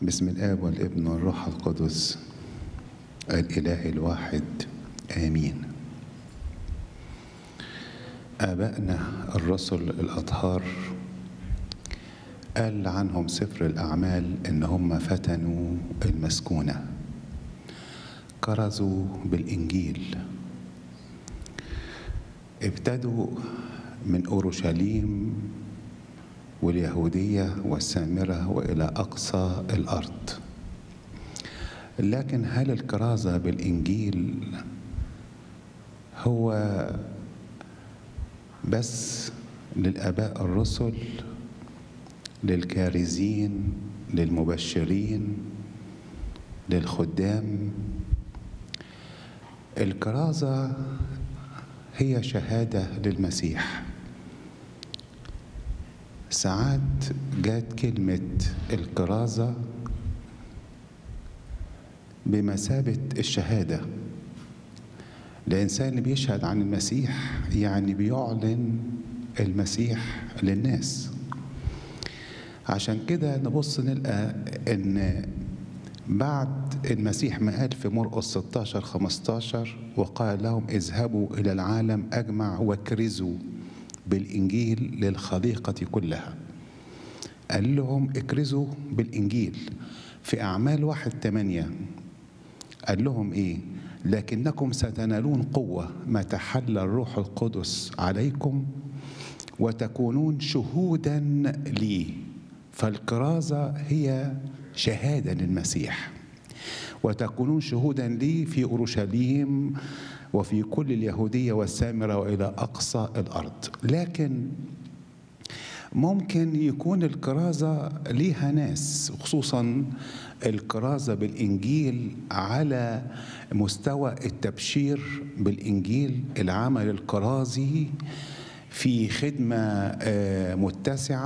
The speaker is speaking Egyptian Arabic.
بسم الآب والابن والروح القدس الإله الواحد آمين آبائنا الرسل الأطهار قال عنهم سفر الأعمال إن هم فتنوا المسكونة كرزوا بالإنجيل ابتدوا من أورشليم واليهودية والسامرة وإلى أقصى الأرض لكن هل الكرازة بالإنجيل هو بس للآباء الرسل للكارزين للمبشرين للخدام الكرازة هي شهادة للمسيح ساعات جات كلمة الكرازة بمثابة الشهادة الإنسان اللي بيشهد عن المسيح يعني بيعلن المسيح للناس عشان كده نبص نلقى إن بعد المسيح ما قال في مرقس 16 15 وقال لهم اذهبوا إلى العالم أجمع واكرزوا بالإنجيل للخليقة كلها قال لهم اكرزوا بالإنجيل في أعمال واحد ثمانية قال لهم إيه لكنكم ستنالون قوة ما تحل الروح القدس عليكم وتكونون شهودا لي فالكرازة هي شهادة للمسيح وتكونون شهودا لي في أورشليم وفي كل اليهودية والسامرة وإلى أقصى الأرض لكن ممكن يكون الكرازة ليها ناس خصوصا الكرازة بالإنجيل على مستوى التبشير بالإنجيل العمل الكرازي في خدمة متسعة